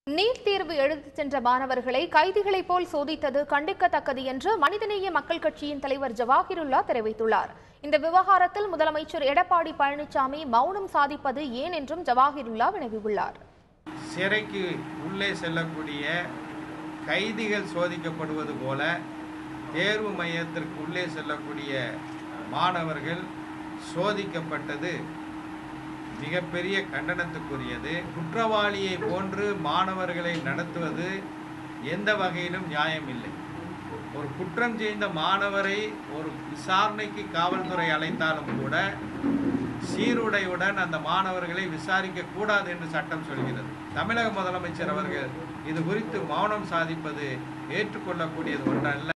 NEET தேர்வு எழுதிச் சென்ற மாணவர்களை கைதிகளைப் போல் சோதித்தது கண்டிக்கத்தக்கது என்று மனிதநேய மக்கள் கட்சியின் தலைவர் ஜவாஹிருல்லா தெரிவித்துள்ளார் இந்த விவகாரத்தில் முதலமைச்சர் எடப்பாடி பழனிசாமி மௌனம் சாதிப்பது ஏன் என்றும் ஜவாஹிருல்லா வினவியுள்ளார் சிறைக்கு உள்ளே செல்லக்கூடிய கைதிகள் சோதிக்கப்படுவது போல தேர்வு மையத்திற்கு உள்ளே செல்லக்கூடிய மாணவர்கள் சோதிக்கப்பட்டது மிகப்பெரிய கண்டனத்துக்குரியது குற்றவாளியை போன்று மாணவர்களை நடத்துவது எந்த வகையிலும் நியாயமில்லை ஒரு குற்றம் செய்த மாணவரை ஒரு விசாரணைக்கு காவல்துறை அழைத்தாலும் கூட சீருடையுடன் அந்த மாணவர்களை விசாரிக்க கூடாது என்று சட்டம் சொல்கிறது தமிழக முதலமைச்சர் அவர்கள் இது குறித்து மௌனம் சாதிப்பது ஏற்றுக்கொள்ளக்கூடியது ஒன்றல்ல